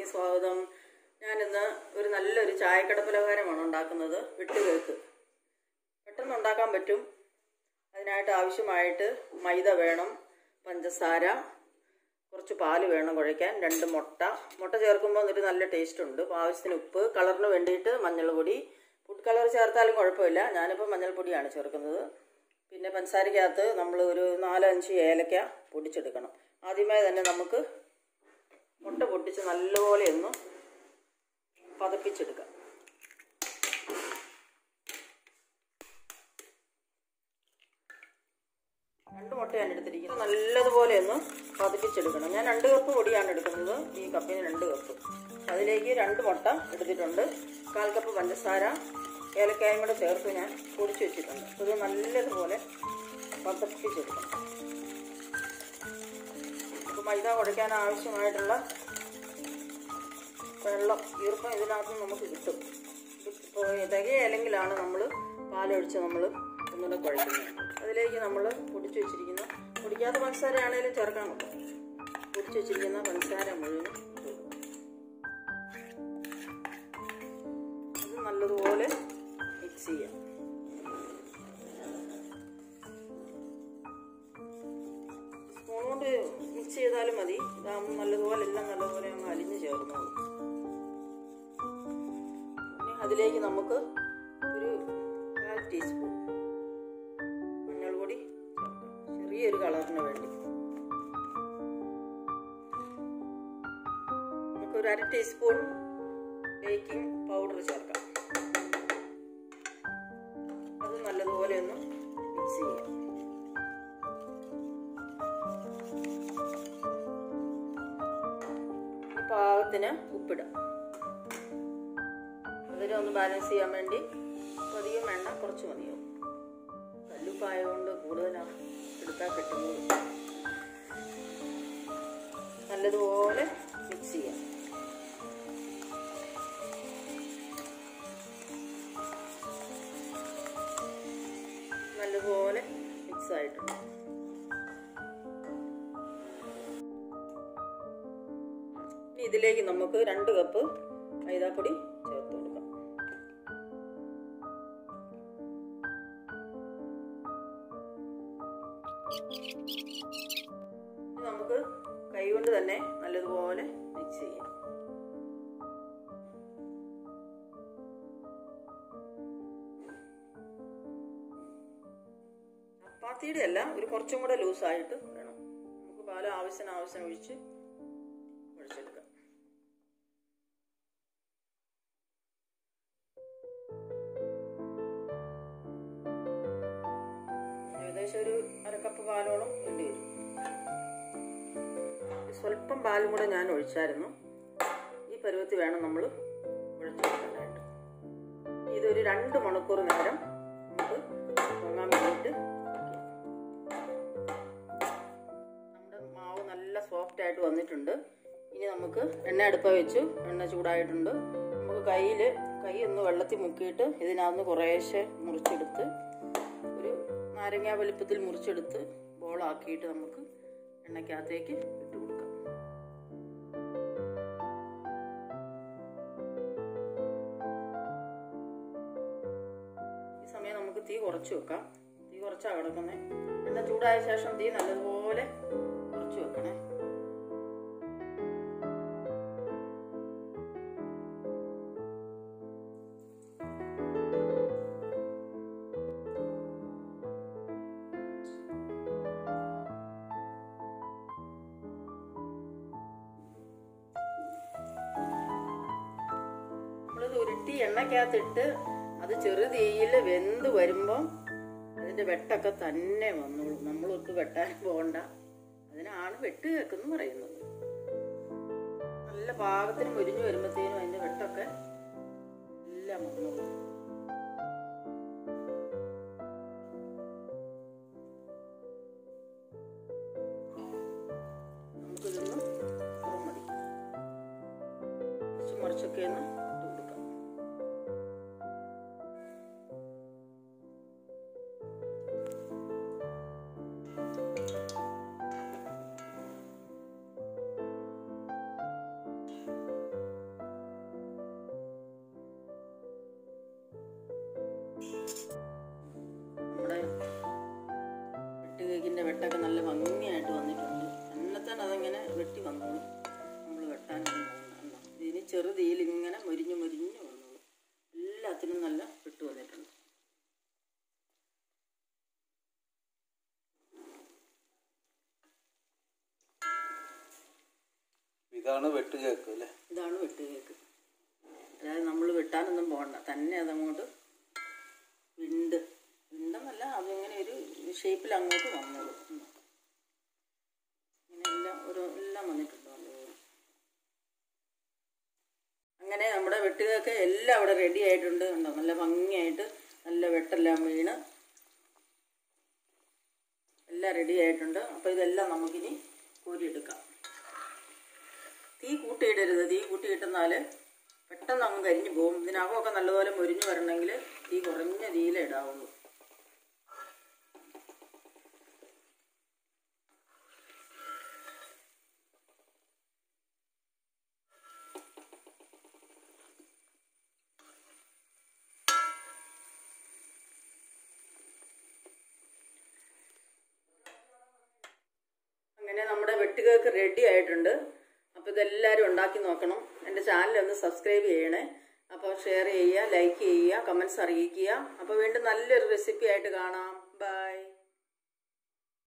ചാനലിലേക്ക് സ്വാഗതം ഞാനിന്ന് ഒരു നല്ലൊരു ചായക്കട പലഹാരമാണ് ഉണ്ടാക്കുന്നത് വിട്ടുകേക്ക് പെട്ടെന്ന് ഉണ്ടാക്കാൻ പറ്റും അതിനായിട്ട് ആവശ്യമായിട്ട് മൈദ വേണം പഞ്ചസാര കുറച്ച് പാല് വേണം കുഴയ്ക്കാൻ രണ്ട് മുട്ട മുട്ട ചേർക്കുമ്പോൾ ഒരു നല്ല ടേസ്റ്റ് ഉണ്ട് അപ്പോൾ ആവശ്യത്തിന് ഉപ്പ് കളറിന് വേണ്ടിയിട്ട് മഞ്ഞൾപ്പൊടി ഫുഡ് കളർ ചേർത്താലും കുഴപ്പമില്ല ഞാനിപ്പോൾ മഞ്ഞൾപ്പൊടിയാണ് ചേർക്കുന്നത് പിന്നെ പഞ്ചസാരക്കകത്ത് നമ്മൾ ഒരു നാലഞ്ച് ഏലക്ക പൊടിച്ചെടുക്കണം ആദ്യമേ തന്നെ നമുക്ക് മുട്ട പൊട്ടിച്ച് നല്ലപോലെ ഒന്ന് പതപ്പിച്ചെടുക്കാം രണ്ട് മുട്ടയാണ് എടുത്തിരിക്കുന്നത് നല്ലതുപോലെ ഒന്ന് പതിപ്പിച്ചെടുക്കണം ഞാൻ രണ്ട് കപ്പ് പൊടിയാണ് എടുക്കുന്നത് ഈ കപ്പിന് രണ്ട് കപ്പ് അതിലേക്ക് രണ്ട് മുട്ട എടുത്തിട്ടുണ്ട് കാൽ കപ്പ് പഞ്ചസാര ഏലക്കായും കൂടെ ചേർത്ത് ഞാൻ പൊടിച്ച് വെച്ചിട്ടുണ്ട് ഇത് നല്ലതുപോലെ പതപ്പിച്ചെടുക്കണം അപ്പോൾ മൈദ കുഴയ്ക്കാൻ ആവശ്യമായിട്ടുള്ള വെള്ളം ഈർപ്പം ഇതിനകത്ത് നമുക്ക് കിട്ടും ഇപ്പോൾ തികയല്ലെങ്കിലാണ് നമ്മൾ പാലൊഴിച്ച് നമ്മൾ ഒന്നുകൂടെ കുഴയ്ക്കുന്നത് അതിലേക്ക് നമ്മൾ പൊടിച്ച് വെച്ചിരിക്കുന്ന പൊടിക്കാത്ത പഞ്ചസാര ആണെങ്കിലും ചേർക്കാൻ പറ്റും പൊടിച്ച് വെച്ചിരിക്കുന്ന പഞ്ചസാര മുഴുവൻ ഇത് നല്ലതുപോലെ മിക്സ് ചെയ്യാം സ്പൂൺ കൊണ്ട് മിക്സ് ചെയ്താലും മതി ഇതാകുമ്പോൾ നല്ലതുപോലെ എല്ലാം നല്ലതുപോലെ അങ്ങ് അലിഞ്ഞ് ചേർന്നോളും ഇനി അതിലേക്ക് നമുക്ക് ഒരു കാൽ ടീസ്പൂൺ മഞ്ഞൾപ്പൊടി ചേർക്കാം ചെറിയൊരു കളറിന് വേണ്ടി നമുക്ക് ഒരു അര ടീസ്പൂൺ ബേക്കിംഗ് പൗഡർ ചേർക്കാം അത് നല്ലതുപോലെ ഒന്ന് മിക്സ് ചെയ്യാം പാകത്തിന് ഉപ്പിടാം അതിനെ ഒന്ന് ബാലൻസ് ചെയ്യാൻ വേണ്ടി അധികം വേണ്ട കുറച്ച് മതിയാവും കല്ലുപ്പായതുകൊണ്ട് കൂടുതലാണ് എടുത്താൽ കിട്ടുന്നത് നല്ലതുപോലെ മിക്സ് ചെയ്യാം നല്ലതുപോലെ മിക്സ് ആയിട്ടുണ്ട് ഇനി ഇതിലേക്ക് നമുക്ക് രണ്ട് കപ്പ് മൈദാപ്പൊടി ചേർത്ത് കൊടുക്കാം നമുക്ക് കൈകൊണ്ട് തന്നെ നല്ലതുപോലെ മിക്സ് ചെയ്യാം ചപ്പാത്തിയുടെ അല്ല ഒരു കുറച്ചും കൂടെ ലൂസായിട്ട് വേണം നമുക്ക് പാല് ആവശ്യത്തിന് ആവശ്യം ഒഴിച്ച് ഒഴിച്ചെടുക്കാം ഏകദേശം ഒരു അരക്കപ്പ് പാലോളം വേണ്ടി വരും സ്വല്പം പാലും കൂടെ ഞാൻ ഒഴിച്ചായിരുന്നു ഈ പരുവത്തിൽ വേണം നമ്മൾ ഒഴിച്ചെടുക്കാനായിട്ട് ഇതൊരു രണ്ട് മണിക്കൂർ നേരം നമുക്ക് പൊങ്ങാൻ വേണ്ടിയിട്ട് നമ്മുടെ മാവ് നല്ല സോഫ്റ്റ് ആയിട്ട് വന്നിട്ടുണ്ട് ഇനി നമുക്ക് എണ്ണ അടുപ്പ വെച്ചു എണ്ണ ചൂടായിട്ടുണ്ട് നമുക്ക് കയ്യിൽ കൈ ഒന്ന് വെള്ളത്തിൽ മുക്കിയിട്ട് ഇതിനകത്ത് കുറേശ്ശെ മുറിച്ചെടുത്ത് ഒരു നാരങ്ങ വലുപ്പത്തിൽ മുറിച്ചെടുത്ത് ബോളാക്കിയിട്ട് നമുക്ക് എണ്ണയ്ക്കകത്തേക്ക് ഇട്ട് കൊടുക്കാം ഈ സമയം നമുക്ക് തീ കുറച്ച് വെക്കാം തീ കുറച്ചാ കിടക്കുന്നത് എണ്ണ ചൂടായ ശേഷം തീ നല്ലതുപോലെ കുറച്ച് വെക്കണേ നമ്മളിത് ഉരുട്ടി എണ്ണക്കകത്തിട്ട് അത് ചെറു തീയിൽ വെന്ത് വരുമ്പം അതിൻ്റെ വെട്ടൊക്കെ തന്നെ വന്നോളും നമ്മളൊട്ട് വെട്ടാൻ പോകണ്ട അതിനാണ് വെട്ട് കേക്കെന്ന് പറയുന്നത് നല്ല പാകത്തിന് മുരിഞ്ഞു വരുമ്പോഴത്തേനും അതിൻ്റെ വെട്ടൊക്കെ എല്ലാം വന്നോളും നമുക്കിതൊന്ന് ഇത്രയും മതി കുറച്ച് മറിച്ചൊക്കെ ഒന്ന് ഇട്ട് കൊടുക്കാം കേക്കിൻ്റെ വെട്ടൊക്കെ നല്ല ഭംഗിയായിട്ട് വന്നിട്ടുണ്ട് തന്നെത്താൻ അതങ്ങനെ വെട്ടി വന്നോളൂ നമ്മൾ വെട്ടാനൊന്നും പോകണ്ട ഇതിന് ചെറുതീയിൽ ഇങ്ങനെ മുരിഞ്ഞ് മുരിഞ്ഞ് വന്നോളൂ എല്ലാത്തിനും നല്ല വെട്ട് വന്നിട്ടുണ്ട് ഇതാണ് വെട്ട് കേക്ക് അല്ലേ ഇതാണ് വെട്ട് കേക്ക് അതായത് നമ്മൾ വെട്ടാനൊന്നും പോകണ്ട തന്നെ അതങ്ങോട്ട് വിണ്ട് വിണ്ടെന്നല്ല അതിങ്ങനെ ഒരു ഷേപ്പിൽ അങ്ങോട്ട് വന്നോളൂ ഉം. ഇങ്ങനെ എല്ലാം ഓരോ എല്ലാം വന്നിട്ടുണ്ട് നല്ലപോലെ അങ്ങനെ നമ്മുടെ വെട്ടുകയൊക്കെ എല്ലാം അവിടെ റെഡി ആയിട്ടുണ്ട് ഉണ്ടോ നല്ല ഭംഗിയായിട്ട് നല്ല വെട്ടെല്ലാം വീണ് എല്ലാം റെഡി ആയിട്ടുണ്ട് അപ്പോൾ ഇതെല്ലാം നമുക്കിനി കോരിയെടുക്കാം തീ കൂട്ടിയിടരുത് തീ കൂട്ടിയിട്ടെന്നാൽ പെട്ടെന്ന് അങ്ങ് കരിഞ്ഞു പോകും ഇതിനകമൊക്കെ നല്ലപോലെ മുരിഞ്ഞു വരണമെങ്കിൽ തീ കുറഞ്ഞ തീയിലേ ഇടാവുള്ളൂ അങ്ങനെ നമ്മുടെ വെട്ടുകേക്ക് റെഡി ആയിട്ടുണ്ട് അപ്പോൾ ഇതെല്ലാവരും ഉണ്ടാക്കി നോക്കണം എൻ്റെ ചാനൽ ഒന്ന് സബ്സ്ക്രൈബ് ചെയ്യണേ അപ്പോൾ ഷെയർ ചെയ്യുക ലൈക്ക് ചെയ്യുക കമൻസ് അറിയിക്കുക അപ്പോൾ വീണ്ടും നല്ലൊരു റെസിപ്പി ആയിട്ട് കാണാം